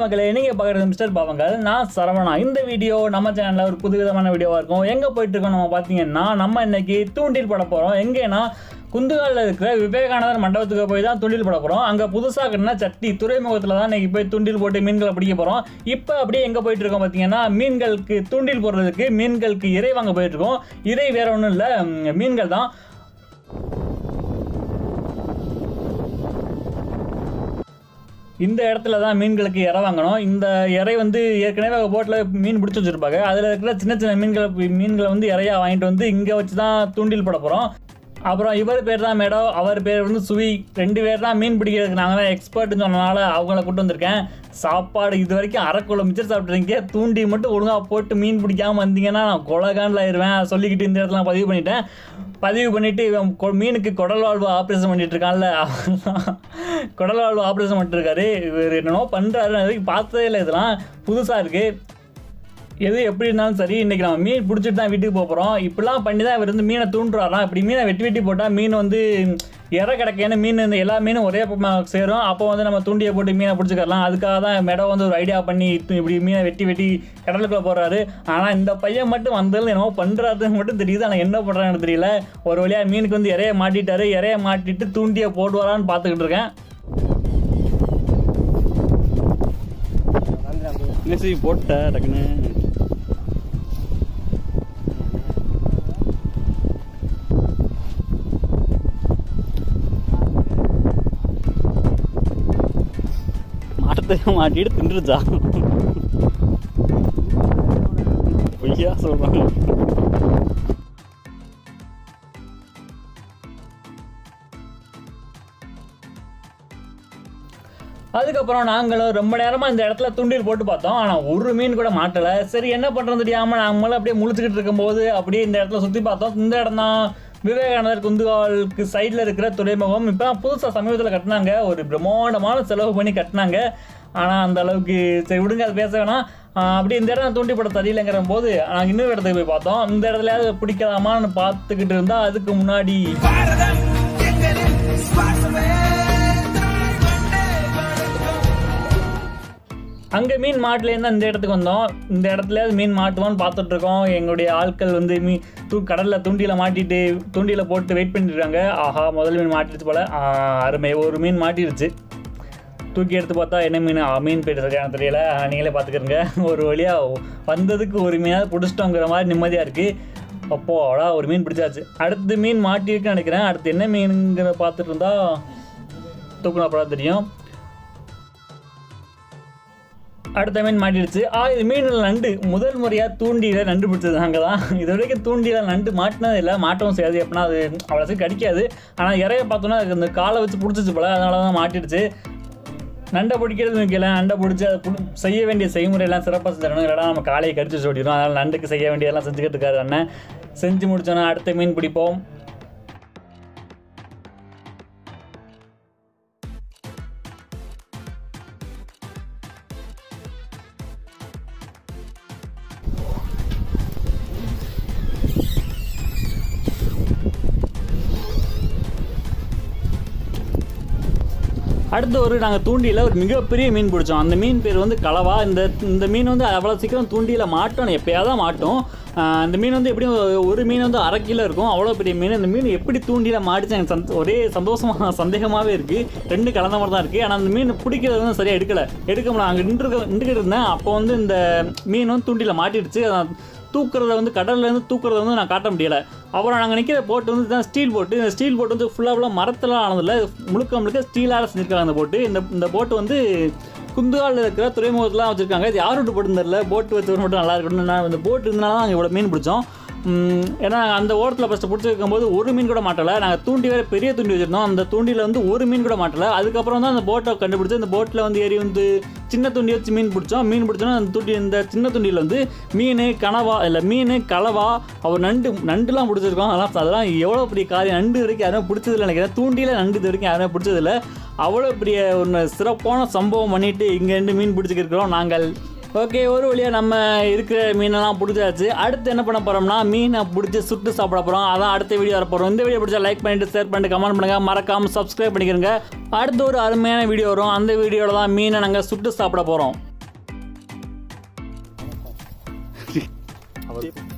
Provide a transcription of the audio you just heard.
மக்களே நீங்கள் பார்க்குறது மிஸ்டர் பாவங்கள் நான் சரவணா இந்த வீடியோ நம்ம சேனலில் ஒரு புதுவிதமான வீடியோவாக இருக்கும் எங்கே போயிட்டு இருக்கோம் நம்ம பார்த்தீங்கன்னா நம்ம இன்னைக்கு தூண்டில் பட போகிறோம் எங்கேனா குந்துகாலில் இருக்கிற விவேகானந்தர் மண்டபத்துக்கு போய் தான் தூண்டில் போட போகிறோம் அங்கே புதுசாக கட்டின சட்டி துறைமுகத்தில் தான் இன்னைக்கு போய் தூண்டில் போட்டு மீன்களை பிடிக்க போகிறோம் இப்போ அப்படியே எங்கே போயிட்டு இருக்கோம் பார்த்தீங்கன்னா மீன்களுக்கு தூண்டில் போடுறதுக்கு மீன்களுக்கு இறை வாங்க போயிட்டு இருக்கோம் இறை வேற ஒன்றும் இல்லை மீன்கள் தான் இந்த இடத்துல தான் மீன்களுக்கு இறை வாங்கணும் இந்த இறை வந்து ஏற்கனவே போட்டில் மீன் பிடிச்சி வச்சுருப்பாங்க அதில் இருக்கிற சின்ன சின்ன மீன்களை மீன்களை வந்து இறையா வாங்கிட்டு வந்து இங்கே வச்சு தான் தூண்டில் போட போகிறோம் அப்புறம் இவர் பேர் தான் மேடம் அவர் பேர் வந்து சுவி ரெண்டு பேர் தான் மீன் பிடிக்கிறதுக்கு நாங்கள் தான் எக்ஸ்பர்ட்னு சொன்னனால அவங்கள கூட்டு வந்திருக்கேன் சாப்பாடு இது வரைக்கும் அரைக்குள்ள மிச்சர் சாப்பிட்றீங்க தூண்டி மட்டும் ஒழுங்காக போட்டு மீன் பிடிக்காமல் வந்தீங்கன்னா நான் கொலகாண்டில் ஆயிடுவேன் சொல்லிக்கிட்டு இந்த இடத்துல நான் பதிவு பண்ணிட்டேன் பதிவு பண்ணிவிட்டு இவன் கொ- மீனுக்கு குடல் வாழ்வு ஆப்ரேஷன் பண்ணிட்டு இருக்கான்ல அவன் தான் குடல் வாழ்வு ஆப்ரேஷன் பண்ணிட்டு இருக்காரு இவர் என்னென்னோ பண்ணுறாரு நான் இது வரைக்கும் பார்த்ததே இல்லை இதெல்லாம் புதுசாக இருக்குது எது எப்படி இருந்தாலும் சரி இன்னைக்கு நம்ம மீன் பிடிச்சிட்டு தான் வீட்டுக்கு போக போகிறோம் இப்படிலாம் பண்ணி தான் இவர் வந்து மீனை தூண்டுறாராம் இப்படி மீனை வெட்டி வெட்டி போட்டால் மீன் வந்து இற கிடக்கேன்னு மீன் இந்த எல்லா மீனும் ஒரே பக்கமா சேரும் அப்போ வந்து நம்ம தூண்டியை போட்டு மீனை பிடிச்சிக்கலாம் அதுக்காக தான் மேடம் வந்து ஒரு ஐடியா பண்ணி இது இப்படி மீனை வெட்டி வெட்டி கடலுக்குள்ளே போகிறாரு ஆனால் இந்த பையன் மட்டும் வந்ததுல என்னமோ பண்ணுறாருன்னு மட்டும் தெரியுது ஆனால் என்ன பண்ணுறான்னு தெரியல ஒரு வழியாக மீனுக்கு வந்து இறைய மாட்டிட்டாரு இறைய மாட்டிட்டு தூண்டியை போடுவாரான்னு பார்த்துக்கிட்டு இருக்கேன் நெசி போட்ட டக்குன்னு மாட்டத்தை மாட்டிட்டு தின்றுச்சா பொய்யா சொல்றாங்க அதுக்கப்புறம் நாங்களும் ரொம்ப நேரமாக இந்த இடத்துல தூண்டில் போட்டு பார்த்தோம் ஆனால் ஒரு மீன் கூட மாட்டலை சரி என்ன பண்ணுறது தெரியாமல் நாங்களும் அப்படியே முழிச்சுக்கிட்டு இருக்கும்போது அப்படியே இந்த இடத்துல சுற்றி பார்த்தோம் இந்த இடம் தான் விவேகானந்தர் குந்துகாலுக்கு சைடில் இருக்கிற துறைமுகம் இப்போ புதுசாக சமீபத்தில் கட்டினாங்க ஒரு பிரம்மாண்டமான செலவு பண்ணி கட்டினாங்க ஆனால் அந்த அளவுக்கு சரி விடுங்க அது பேச வேணாம் ஆஹ் அப்படியே இந்த இடம் தூண்டி போட சரியில்லைங்கிற போது நாங்கள் இன்னொரு இடத்துக்கு போய் பார்த்தோம் இந்த இடத்துலயாவது பிடிக்கலாமான்னு பார்த்துக்கிட்டு இருந்தால் அதுக்கு முன்னாடி பாரதம் எங்களின் சுவாசமே தாய் மண்ணே வணக்கம் அங்கே மீன் மாட்டுலேருந்து இந்த இடத்துக்கு வந்தோம் இந்த இடத்துல மீன் மாட்டுவோன்னு பார்த்துட்டு இருக்கோம் எங்களுடைய ஆட்கள் வந்து மீ தூ கடலில் தூண்டியில் மாட்டிட்டு தூண்டியில் போட்டு வெயிட் பண்ணிட்டு இருக்காங்க ஆஹா முதல் மீன் மாட்டிடுச்சு போல ஆ, அருமை ஒரு மீன் மாட்டிடுச்சு தூக்கி எடுத்து பார்த்தா என்ன மீன் ஆ, மீன் போயிட்டு இருக்கான்னு தெரியல ஆ, நீங்களே பார்த்துக்கிறங்க ஒரு வழியாக வந்ததுக்கு ஒரு மீனாவது பிடிச்சிட்டோங்கிற மாதிரி நிம்மதியாக இருக்குது அப்போ அடா ஒரு மீன் பிடிச்சாச்சு அடுத்து மீன் மாட்டிருக்குன்னு நினைக்கிறேன் அடுத்து என்ன மீனுங்கிற பார்த்துட்டு இருந்தா தூக்குனா அப்புறம் தெரியும் அடுத்த மீன் மாட்டிடுச்சு ஆ இது மீனில் நண்டு முதல் முறையாக தூண்டியில் நண்டு பிடிச்சது அங்கே தான் இது வரைக்கும் தூண்டியில் நண்டு மாட்டினது இல்லை மாட்டவும் செய்யாது எப்படின்னா அது அவ்வளோ சீக்கிரம் கடிக்காது ஆனால் இறைய பார்த்தோன்னா அதுக்கு அந்த காலை வச்சு பிடிச்சிச்சு போல அதனால தான் மாட்டிடுச்சு நண்டை பிடிக்கிறது முக்கியம் நண்டை பிடிச்சி அதை புடி- செய்ய வேண்டிய செய்முறையெல்லாம் சிறப்பாக செஞ்சிடணும் இல்லைனா நம்ம காலையை கடிச்சு சொல்லிடுறோம் அதனால் நண்டுக்கு செய்ய வேண்டியதெல்லாம் செஞ்சுக்கிட்டு இருக்காரு அண்ணன் செஞ்சு முடிச்சோன்னா அடுத்த மீன் பிடிப்போம் அடுத்து ஒரு நாங்கள் தூண்டியில் ஒரு மிகப்பெரிய மீன் பிடிச்சோம் அந்த மீன் பேர் வந்து கலவா இந்த இந்த மீன் வந்து அவ்வளோ சீக்கிரம் தூண்டியில் மாட்டோம் எப்பயாவது தான் மாட்டோம் ஆஹ் இந்த மீன் வந்து எப்படியும் ஒரு- ஒரு மீன் வந்து அரை கிலோ இருக்கும் அவ்வளோ பெரிய மீன் இந்த மீன் எப்படி தூண்டியில் மாட்டுச்சு எனக்கு சந்த ஒரே சந்தோஷமாக சந்தேகமாகவே இருக்குது ரெண்டு கலந்த மாதிரி தான் இருக்குது ஆனால் அந்த மீன் பிடிக்கிறது வந்து சரியாக எடுக்கலை எடுக்க முடியல அங்கே நின்று நின்றுக்கிட்டு இருந்தேன் அப்போ வந்து இந்த மீன் வந்து தூண்டியில் மாட்டிடுச்சு அதான் தூக்குறத வந்து கடல்லேருந்து தூக்குறத வந்து நான் காட்ட முடியலை அப்புறம் நாங்கள் நிற்கிற போட்டு வந்து தான் ஸ்டீல் போட்டு இந்த ஸ்டீல் போட்டு வந்து ஃபுல்லாக ஃபுல்லாக மரத்தெல்லாம் ஆனதில்ல முழுக்க முழுக்க ஸ்டீலால் செஞ்சுருக்காங்க அந்த போட்டு இந்த இந்த போட்டு வந்து குந்துகாலில் இருக்கிற துறைமுகத்துலாம் வச்சுருக்காங்க இது யார் விட்டு போட்டு தெரியல போட்டு வச்சவர் மட்டும் நல்லா இருக்கணும்னு நான் இந்த போட்டு இருந்தனால தான் நாங்கள் இவ்வளோ மீன் பிடிச்சோம் உம், ஏன்னா அந்த ஓரத்தில் ஃபஸ்ட்டு பிடிச்சி வைக்கும்போது ஒரு மீன் கூட மாட்டலை நாங்கள் தூண்டி வேறு பெரிய தூண்டி வச்சுருந்தோம் அந்த தூண்டியில் வந்து ஒரு மீன் கூட மாட்டலை அதுக்கப்புறம் தான் அந்த போட்டை கண்டுபிடிச்சி அந்த போட்டில் வந்து ஏறி வந்து சின்ன தூண்டி வச்சு மீன் பிடிச்சோம் மீன் பிடிச்சோன்னா அந்த தூண்டி இந்த சின்ன தூண்டியில் வந்து மீன் கனவா இல்லை மீன் கலவா அவர் நண்டு நண்டுலாம் பிடிச்சிருக்கோம் அதெல்லாம் அதெல்லாம் எவ்வளோ பெரிய காரியம் நண்டு வரைக்கும் யாரும் பிடிச்சதில்ல நினைக்கிறேன் தூண்டியில் நண்டு இது வரைக்கும் யாரும் பிடிச்சதில்ல அவ்வளோ பெரிய ஒன்று சிறப்பான சம்பவம் பண்ணிட்டு இங்கேருந்து மீன் பிடிச்சிக்கிறோம் நாங்கள் ஓகே ஒரு வழியாக நம்ம இருக்கிற மீனெல்லாம் பிடிச்சாச்சு அடுத்து என்ன பண்ண போகிறோம்னா மீனை பிடிச்சி சுட்டு சாப்பிட போகிறோம் அதான் அடுத்த வீடியோ வர போகிறோம் இந்த வீடியோ பிடிச்சா லைக் பண்ணிட்டு ஷேர் பண்ணிட்டு கமெண்ட் பண்ணுங்கள் மறக்காமல் சப்ஸ்கிரைப் பண்ணிக்கிறங்க அடுத்து ஒரு அருமையான வீடியோ வரும் அந்த வீடியோவில் தான் மீனை நாங்கள் சுட்டு சாப்பிட போகிறோம் அவர்